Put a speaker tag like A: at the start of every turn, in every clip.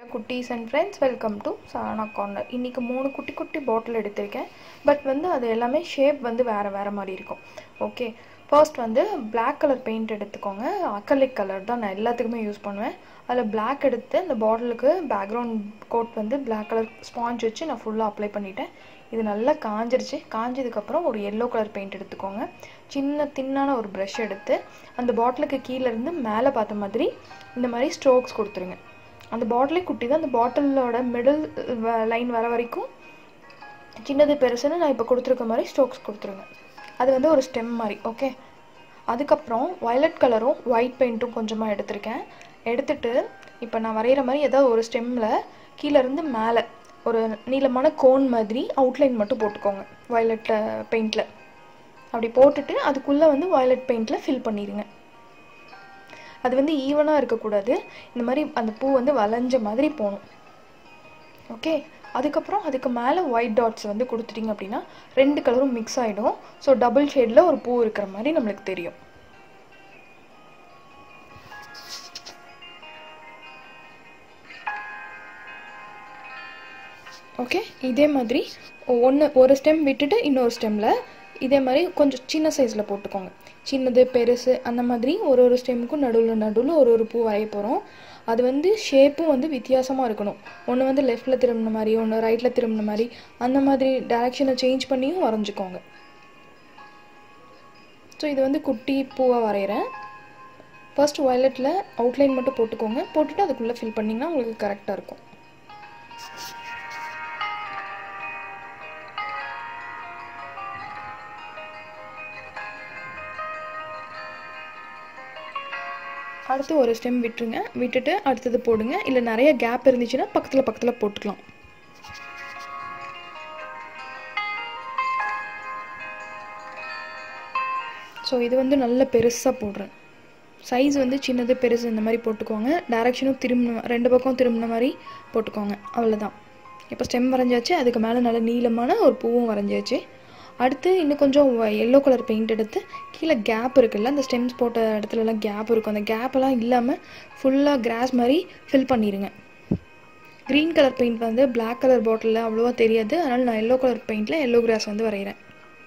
A: குட்டீஸ் and friends welcome to Sana corner இன்றைக்கி மூணு குட்டி குட்டி பாட்டில் எடுத்திருக்கேன் பட் வந்து அது எல்லாமே ஷேப் வந்து வேறு வேறு மாதிரி இருக்கும் ஓகே ஃபர்ஸ்ட் வந்து பிளாக் கலர் பெயிண்ட் எடுத்துக்கோங்க அக்கலிக் கலர் தான் நான் எல்லாத்துக்குமே யூஸ் பண்ணுவேன் அதில் பிளாக் எடுத்து அந்த பாட்டிலுக்கு பேக்ரவுண்ட் கோட் வந்து பிளாக் கலர் ஸ்பாஞ்ச் வச்சு நான் ஃபுல்லாக அப்ளை பண்ணிட்டேன் இது நல்லா காஞ்சிருச்சு காஞ்சதுக்கப்புறம் ஒரு எல்லோ கலர் பெயிண்ட் எடுத்துக்கோங்க சின்ன தின்னான ஒரு ப்ரஷ் எடுத்து அந்த பாட்டிலுக்கு கீழேருந்து மேலே பார்த்த மாதிரி இந்த மாதிரி ஸ்ட்ரோக்ஸ் கொடுத்துருங்க அந்த பாட்டிலே குட்டி தான் அந்த பாட்டிலோட மிடில் லைன் வர வரைக்கும் சின்னது பெருசுன்னு நான் இப்போ கொடுத்துருக்க மாதிரி ஸ்ட்ரோக்ஸ் கொடுத்துருங்க அது வந்து ஒரு ஸ்டெம் மாதிரி ஓகே அதுக்கப்புறம் வயலட் கலரும் ஒயிட் பெயிண்ட்டும் கொஞ்சமாக எடுத்திருக்கேன் எடுத்துட்டு இப்போ நான் வரைகிற மாதிரி ஏதாவது ஒரு ஸ்டெம்மில் கீழேருந்து மேலே ஒரு நீளமான கோன் மாதிரி அவுட்லைன் மட்டும் போட்டுக்கோங்க வயலட் பெயிண்டில் அப்படி போட்டுட்டு அதுக்குள்ளே வந்து வயலட் பெயிண்டில் ஃபில் பண்ணிடுங்க அது வந்து ஈவனாக இருக்கக்கூடாது இந்த மாதிரி அந்த பூ வந்து வளைஞ்ச மாதிரி போகணும் ஓகே அதுக்கப்புறம் அதுக்கு மேலே ஒயிட் டாட்ஸ் வந்து கொடுத்துட்டிங்க அப்படின்னா ரெண்டு கலரும் மிக்ஸ் ஆகிடும் ஸோ டபுள் ஷேடில் ஒரு பூ இருக்கிற மாதிரி நம்மளுக்கு தெரியும் ஓகே இதே மாதிரி ஒன்று ஒரு ஸ்டெம் விட்டுட்டு இன்னொரு ஸ்டெம்மில் இதே மாதிரி கொஞ்சம் சின்ன சைஸில் போட்டுக்கோங்க சின்னது பெருசு அந்த மாதிரி ஒரு ஒரு ஸ்டெம்முக்கும் நடுவில் நடுவில் ஒரு ஒரு பூ வரைய போகிறோம் அது வந்து ஷேப்பும் வந்து வித்தியாசமாக இருக்கணும் ஒன்று வந்து லெஃப்டில் திரும்பின மாதிரி ஒன்று ரைட்டில் திரும்பின மாதிரி அந்த மாதிரி டேரெக்ஷனை சேஞ்ச் பண்ணியும் வரைஞ்சிக்கோங்க ஸோ இது வந்து குட்டி பூவாக வரைகிறேன் ஃபர்ஸ்ட் வயலட்டில் அவுட்லைன் மட்டும் போட்டுக்கோங்க போட்டுட்டு அதுக்குள்ளே ஃபில் பண்ணிங்கன்னா உங்களுக்கு கரெக்டாக இருக்கும் அடுத்து ஒரு ஸ்டெம் விட்டுருங்க விட்டுட்டு அடுத்தது போடுங்க இல்லை நிறைய கேப் இருந்துச்சுன்னா பக்கத்தில் பக்கத்தில் போட்டுக்கலாம் ஸோ இது வந்து நல்ல பெருசாக போடுறேன் சைஸ் வந்து சின்னது பெருசு இந்த மாதிரி போட்டுக்கோங்க டேரெக்ஷனும் திரும்பின ரெண்டு பக்கம் திரும்பின மாதிரி போட்டுக்கோங்க அவ்வளோதான் இப்போ ஸ்டெம் வரைஞ்சாச்சு அதுக்கு மேலே நல்ல நீளமான ஒரு பூவும் வரைஞ்சாச்சு அடுத்து இன்னும் கொஞ்சம் எல்லோ கலர் பெயிண்ட் எடுத்து கீழே கேப் இருக்குல்ல அந்த ஸ்டெம்ஸ் போட்ட இடத்துலலாம் கேப் இருக்கும் அந்த கேப்பெல்லாம் இல்லாமல் ஃபுல்லாக கிராஸ் மாதிரி ஃபில் பண்ணிடுங்க க்ரீன் கலர் பெயிண்ட் வந்து பிளாக் கலர் பாட்டிலில் அவ்வளோவா தெரியாது அதனால் நான் எல்லோ கலர் பெயிண்டில் எல்லோ கிராஸ் வந்து வரைகிறேன்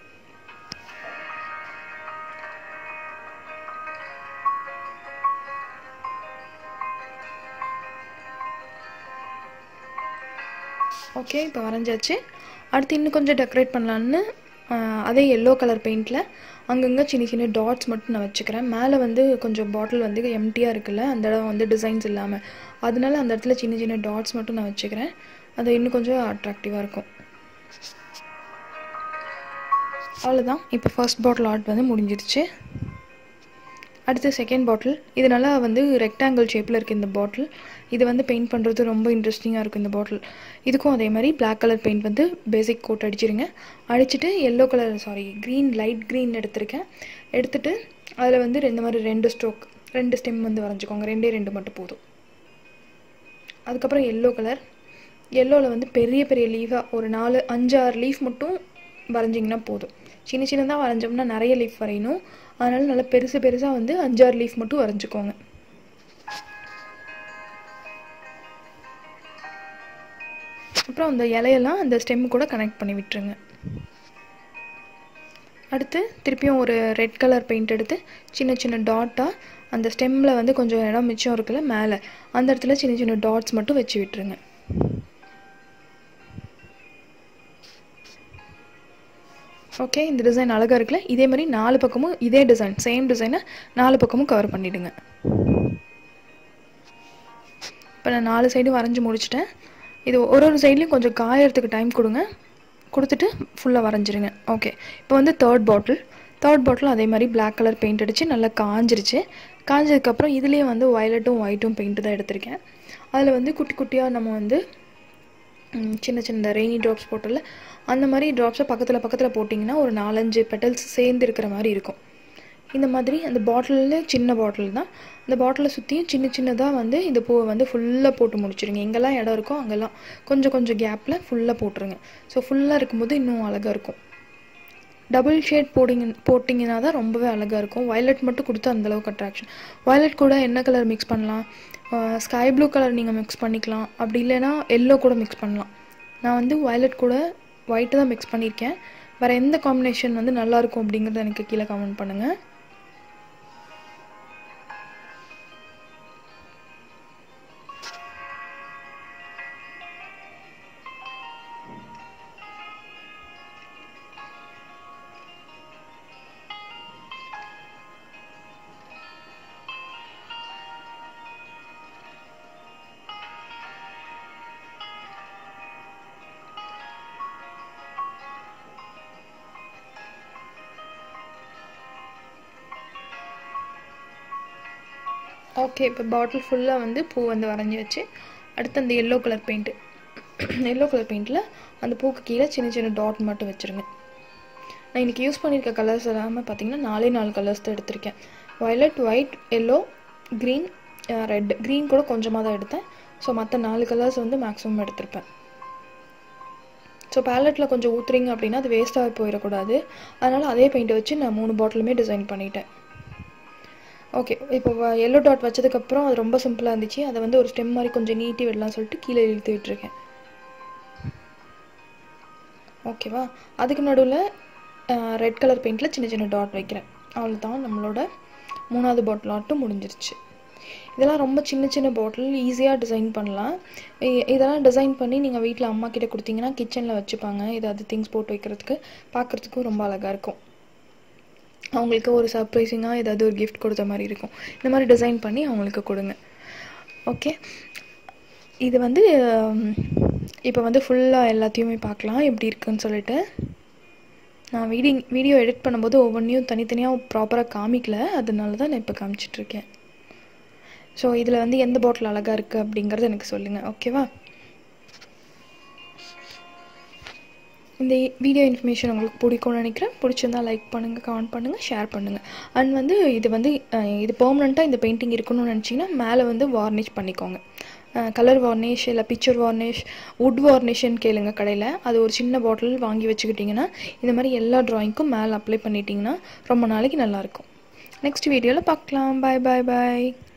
A: ஓகே இப்போ வரைஞ்சாச்சு அடுத்து இன்னும் கொஞ்சம் டெக்கரேட் பண்ணலான்னு அதே எல்லோ கலர் பெயிண்டில் அங்கங்கே சின்ன சின்ன டாட்ஸ் மட்டும் நான் வச்சுக்கிறேன் மேலே வந்து கொஞ்சம் பாட்டில் வந்து எம்டியாக இருக்குல்ல அந்த இடம் வந்து டிசைன்ஸ் இல்லாமல் அதனால அந்த இடத்துல சின்ன சின்ன டாட்ஸ் மட்டும் நான் வச்சுக்கிறேன் அது இன்னும் கொஞ்சம் அட்ராக்டிவாக இருக்கும் அவ்வளோதான் இப்போ ஃபர்ஸ்ட் பாட்டில் ஆர்ட் வந்து முடிஞ்சிருச்சு அடுத்து செகண்ட் பாட்டில் இது நல்லா வந்து ரெக்டாங்கிள் ஷேப்பில் இருக்குது இந்த பாட்டில் இது வந்து பெயிண்ட் பண்ணுறது ரொம்ப இன்ட்ரெஸ்டிங்காக இருக்கும் இந்த பாட்டில் இதுக்கும் அதே மாதிரி பிளாக் கலர் பெயிண்ட் வந்து பேசிக் கோட் அடிச்சிருங்க அடிச்சுட்டு yellow colour sorry green light green எடுத்திருக்கேன் எடுத்துட்டு அதில் வந்து ரெண்டு மாதிரி ரெண்டு ஸ்ட்ரோக் ரெண்டு ஸ்டெம் வந்து வரைஞ்சிக்கோங்க ரெண்டே ரெண்டு மட்டும் போதும் அதுக்கப்புறம் எல்லோ கலர் எல்லோவில் வந்து பெரிய பெரிய லீஃபாக ஒரு நாலு அஞ்சு ஆறு லீஃப் மட்டும் வரைஞ்சிங்கன்னா போதும் சின்ன சின்னதாக வரைஞ்சோம்னா நிறைய லீஃப் வரையணும் அதனால் நல்லா பெருசு பெருசாக வந்து அஞ்சாறு லீஃப் மட்டும் வரைஞ்சிக்கோங்க அப்புறம் அந்த இலையெல்லாம் அந்த ஸ்டெம் கூட கனெக்ட் பண்ணி விட்டுருங்க அடுத்து திருப்பியும் ஒரு ரெட் கலர் பெயிண்ட் எடுத்து சின்ன சின்ன டாட்டாக அந்த ஸ்டெம்மில் வந்து கொஞ்சம் இடம் மிச்சம் இருக்குல்ல மேலே அந்த இடத்துல சின்ன சின்ன டாட்ஸ் மட்டும் வச்சு விட்டுருங்க ஓகே இந்த டிசைன் அழகாக இருக்குல்ல இதே மாதிரி நாலு பக்கமும் இதே டிசைன் சேம் டிசைனை நாலு பக்கமும் கவர் பண்ணிவிடுங்க இப்போ நான் நாலு சைடும் வரைஞ்சி முடிச்சிட்டேன் இது ஒரு ஒரு சைட்லேயும் கொஞ்சம் காயறதுக்கு டைம் கொடுங்க கொடுத்துட்டு ஃபுல்லாக வரைஞ்சிருங்க ஓகே இப்போ வந்து தேர்ட் பாட்டில் தேர்ட் பாட்டில் அதே மாதிரி பிளாக் கலர் பெயிண்ட் அடித்து நல்லா காஞ்சிருச்சு காஞ்சதுக்கப்புறம் இதுலேயே வந்து வயலட்டும் ஒயிட்டும் பெயிண்ட்டு தான் எடுத்திருக்கேன் அதில் வந்து குட்டி குட்டியாக நம்ம வந்து சின்ன சின்ன ரெய்னி ட்ராப்ஸ் போட்டல அந்த மாதிரி ட்ராப்ஸை பக்கத்தில் பக்கத்தில் போட்டிங்கன்னா ஒரு நாலஞ்சு பெட்டல்ஸ் சேர்ந்து இருக்கிற மாதிரி இருக்கும் இந்த மாதிரி அந்த பாட்டிலில் சின்ன பாட்டில் தான் அந்த பாட்டிலை சுற்றியும் சின்ன சின்னதாக வந்து இந்த பூவை வந்து ஃபுல்லாக போட்டு முடிச்சிருங்க எங்கெல்லாம் இடம் இருக்கோ அங்கெல்லாம் கொஞ்சம் கொஞ்சம் கேப்பில் ஃபுல்லாக போட்டுருங்க ஸோ ஃபுல்லாக இருக்கும்போது இன்னும் அழகாக இருக்கும் டபுள் ஷேட் போடிங்க போட்டிங்கன்னா தான் ரொம்பவே அழகாக இருக்கும் வயலட் மட்டும் கொடுத்து அந்தளவுக்கு அட்ராக்ஷன் வயலட் கூட என்ன கலர் மிக்ஸ் பண்ணலாம் ஸ்கை ப்ளூ கலர் நீங்கள் மிக்ஸ் பண்ணிக்கலாம் அப்படி இல்லைன்னா எல்லோ கூட மிக்ஸ் பண்ணலாம் நான் வந்து வயலட் கூட ஒயிட்டு தான் மிக்ஸ் பண்ணியிருக்கேன் வேறு எந்த காம்பினேஷன் வந்து நல்லாயிருக்கும் அப்படிங்கிறத எனக்கு கீழே கமெண்ட் பண்ணுங்கள் ஓகே இப்போ பாட்டில் ஃபுல்லாக வந்து பூ வந்து வரைஞ்சி வச்சு அடுத்து அந்த yellow colour paint yellow colour பெயிண்டில் அந்த பூக்கு கீழே சின்ன சின்ன டாட் மட்டும் வச்சுருங்க நான் இன்றைக்கி யூஸ் பண்ணியிருக்க கலர்ஸ் எல்லாமே பார்த்தீங்கன்னா நாலே நாலு கலர்ஸ் தான் எடுத்திருக்கேன் violet white yellow green red green கூட கொஞ்சமாக தான் எடுத்தேன் ஸோ மற்ற நாலு கலர்ஸ் வந்து மேக்ஸிமம் எடுத்திருப்பேன் ஸோ பேலட்டில் கொஞ்சம் ஊற்றுறீங்க அப்படின்னா அது வேஸ்ட்டாக போயிடக்கூடாது அதனால் அதே பெயிண்ட்டை வச்சு நான் மூணு பாட்டிலுமே டிசைன் பண்ணிட்டேன் ஓகே இப்போ எல்லோ டாட் வச்சதுக்கப்புறம் அது ரொம்ப சிம்பிளாக இருந்துச்சு அதை வந்து ஒரு ஸ்டெம் மாதிரி கொஞ்சம் நீட்டி விடலாம் சொல்லிட்டு கீழே இழுத்து விட்டுருக்கேன் ஓகேவா அதுக்கு நடுவில் ரெட் கலர் பெயிண்டில் சின்ன சின்ன டாட் வைக்கிறேன் அவ்வளோதான் நம்மளோட மூணாவது பாட்டில் ஆட்டும் முடிஞ்சிருச்சு இதெல்லாம் ரொம்ப சின்ன சின்ன பாட்டில் ஈஸியாக டிசைன் பண்ணலாம் இதெல்லாம் டிசைன் பண்ணி நீங்கள் வீட்டில் அம்மா கிட்டே கொடுத்தீங்கன்னா கிச்சனில் வச்சுப்பாங்க ஏதாவது திங்ஸ் போட்டு வைக்கிறதுக்கு பார்க்குறதுக்கும் ரொம்ப அழகாக இருக்கும் அவங்களுக்கு ஒரு சர்ப்ரைசிங்காக ஏதாவது ஒரு கிஃப்ட் கொடுத்த மாதிரி இருக்கும் இந்த மாதிரி டிசைன் பண்ணி அவங்களுக்கு கொடுங்க ஓகே இது வந்து இப்போ வந்து ஃபுல்லாக எல்லாத்தையுமே பார்க்கலாம் எப்படி இருக்குன்னு சொல்லிட்டு நான் வீடியோ வீடியோ எடிட் பண்ணும்போது ஒவ்வொன்றையும் தனித்தனியாக ப்ராப்பராக காமிக்கல அதனால தான் நான் இப்போ காமிச்சிட்ருக்கேன் ஸோ இதில் வந்து எந்த பாட்டில் அழகாக இருக்குது அப்படிங்கிறது எனக்கு சொல்லுங்கள் ஓகேவா இந்த வீடியோ இன்ஃபர்மேஷன் உங்களுக்கு பிடிக்கும்னு நினைக்கிறேன் பிடிச்சிருந்தா லைக் பண்ணுங்கள் கமெண்ட் பண்ணுங்கள் ஷேர் பண்ணுங்கள் அண்ட் வந்து இது வந்து இது பெர்மனெண்ட்டாக இந்த பெயிண்டிங் இருக்கணும்னு நினச்சிங்கன்னா மேலே வந்து வார்னிஷ் பண்ணிக்கோங்க கலர் வார்னிஷ் இல்லை பிக்சர் வார்னிஷ் வுட் வார்னிஷ்னு கேளுங்க கடையில் அது ஒரு சின்ன பாட்டில் வாங்கி வச்சுக்கிட்டிங்கன்னா இந்த மாதிரி எல்லா ட்ராயிங்க்கும் மேலே அப்ளை பண்ணிட்டீங்கன்னா ரொம்ப நாளைக்கு நல்லாயிருக்கும் நெக்ஸ்ட் வீடியோவில் பார்க்கலாம் பாய் பாய் பாய்